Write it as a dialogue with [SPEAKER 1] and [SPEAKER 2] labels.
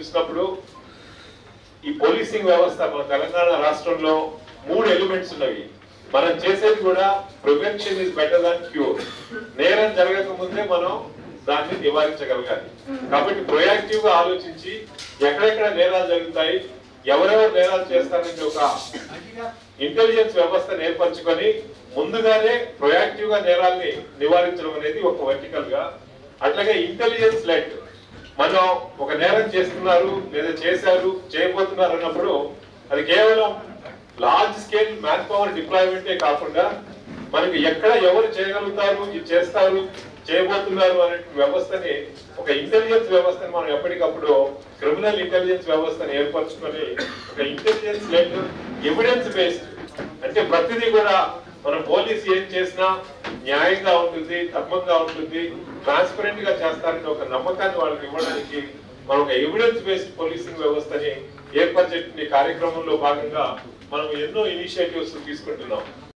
[SPEAKER 1] చూసినప్పుడు ఈ పోలీసింగ్ వ్యవస్థ మన తెలంగాణ రాష్ట్రంలో మూడు ఎలిమెంట్స్ ఉన్నవి మనం చేసేది కూడా prevention is better than cure నేరం జరగక ముందే మనం దాన్ని నివారించగలగాలి కాబట్టి ప్రొయాక్టివ్ గా ఆలోచించి ఎక్కడెక్కడ నేరాలు జరుగుతాయి ఎవరెవరు నేరాలు చేస్తారని ఒక ఇంటెలిజెన్స్ వ్యవస్థను ఏర్పరచుకొని ముందుగానే ప్రొయాక్టివ్ గా నేరాల్ని నివారించడం అనేది ఒక వర్టికల్ గా అట్లాగే ఇంటెలిజెన్స్ లెట్ మనం ఒక నేరం చేస్తున్నారు లేదా చేశారు చేయబోతున్నారు అన్నప్పుడు అది కేవలం లార్జ్ స్కేల్ మ్యాన్ పవర్ డిప్లాయ్మెంటే కాకుండా మనకి ఎక్కడ ఎవరు చేయగలుగుతారు ఇది చేస్తారు చేయబోతున్నారు అనే వ్యవస్థని ఒక ఇంటెలిజెన్స్ వ్యవస్థని మనం ఎప్పటికప్పుడు క్రిమినల్ ఇంటెలిజెన్స్ వ్యవస్థని ఏర్పరచుకొని ఒక ఇంటెలిజెన్స్ లెడ్ ఎవిడెన్స్ బేస్డ్ అంటే ప్రతిదీ కూడా మన పోలీస్ ఏం చేసినా న్యాయంగా ఉంటుంది ధర్మంగా ఉంటుంది ట్రాన్స్పరెంట్ గా చేస్తారనే ఒక నమ్మకాన్ని వాళ్ళకి ఇవ్వడానికి మనం ఒక ఎవిడెన్స్ బేస్డ్ పోలీసింగ్ వ్యవస్థని ఏర్పరిచే కార్యక్రమంలో భాగంగా మనం ఎన్నో ఇనిషియేటివ్స్ తీసుకుంటున్నాం